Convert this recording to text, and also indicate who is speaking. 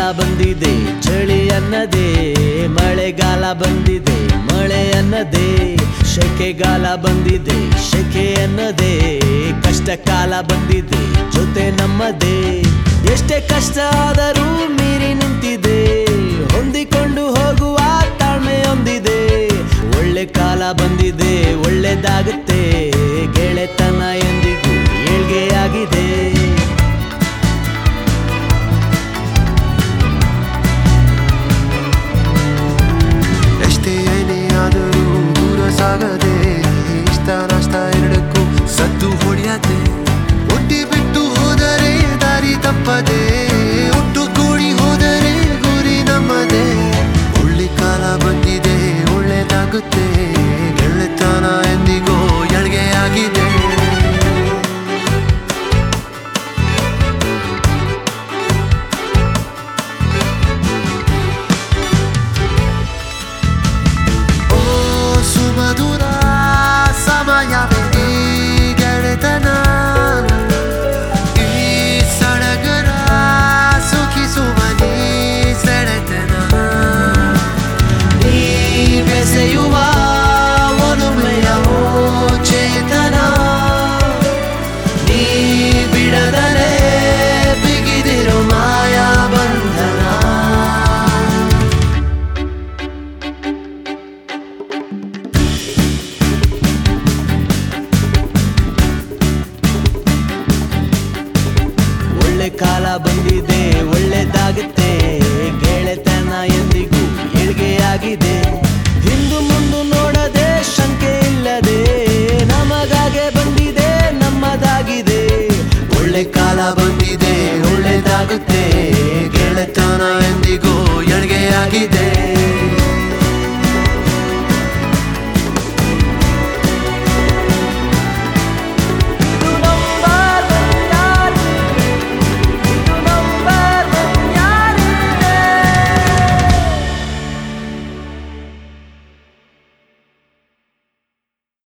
Speaker 1: ಬಂದಿದೆ ಚಳಿ ಅನ್ನದೇ ಮಳೆಗಾಲ ಬಂದಿದೆ ಮಳೆ ಅನ್ನದೇ ಶೆಕೆಗಾಲ ಬಂದಿದೆ ಶೆಕೆ ಅನ್ನದೇ ಕಷ್ಟ ಕಾಲ ಬಂದಿದೆ ಜೊತೆ ನಮ್ಮದೇ ಎಷ್ಟೇ ಕಷ್ಟ ಆದರೂ ಮೀರಿ ನಿಂತಿದೆ ಹೊಂದಿಕೊಂಡು ಹೋಗುವ ತಾಳ್ಮೆ ಹೊಂದಿದೆ ಒಳ್ಳೆ ಕಾಲ ಬಂದಿದೆ ಒಳ್ಳೆದಾಗುತ್ತೆ ಗೆಳೆತನ ಎಂದಿಗೂ ಏಳ್ಗೆಯಾಗಿದೆ
Speaker 2: ಎಷ್ಟೇ ಏನೇ ಆದರೂ ದೂರ ಸಾಗದೆ ಇಷ್ಟ ನಷ್ಟ ಎರಡಕ್ಕೂ ಸದ್ದು ಹೊಡೆಯದೆ ಒಡ್ಡಿ ಬಿಟ್ಟು ಹೋದರೆ ದಾರಿ ತಪ್ಪದೆ ಒಟ್ಟು ಕೂಡಿ ಹೋದರೆ ಗುರಿ ನಮ್ಮದೇ ಒಳ್ಳೆ ಕಾಲ ಬಂದಿದೆ ಒಳ್ಳೆದಾಗುತ್ತೆ ಗೆಳೆತನ ಎಂದಿಗೋ ಎಳ್ಗೆಯಾಗಿದೆ ಓ ಸುಮಧುರ ಸಮಯವೇ ಈ ಗೆಳೆತನ ಈ ಸಡಗರ ಸುಖಿಸುವ ನೀ ಸೆಳೆತನ
Speaker 1: ನೀ ಬೆಸೆಯುವ ಒಲುಮೆಯ ಓ ಚೇತನ ನೀ ಬಿಡದಲೇ ಬಿಗಿದಿರು ಮಾಯಾ ಬಂಧನ ಒಳ್ಳೆ ಕಾಲ ಬಂದಿದೆ ಒಳ್ಳೆದಾಗುತ್ತೆ ಗೆಳೆತನ ಎಂದಿಗೂ ಏಳ್ಗೆಯಾಗಿದೆ ಹಿಂದು ಮುಂದು ನೋಡದೆ ಶಂಕೆ ಇಲ್ಲದೆ ನಮಗಾಗೆ ಬಂದಿದೆ ನಮ್ಮದಾಗಿದೆ ಒಳ್ಳೆ ಕಾಲ ಬಂದಿದೆ ಒಳ್ಳೆದಾಗುತ್ತೆ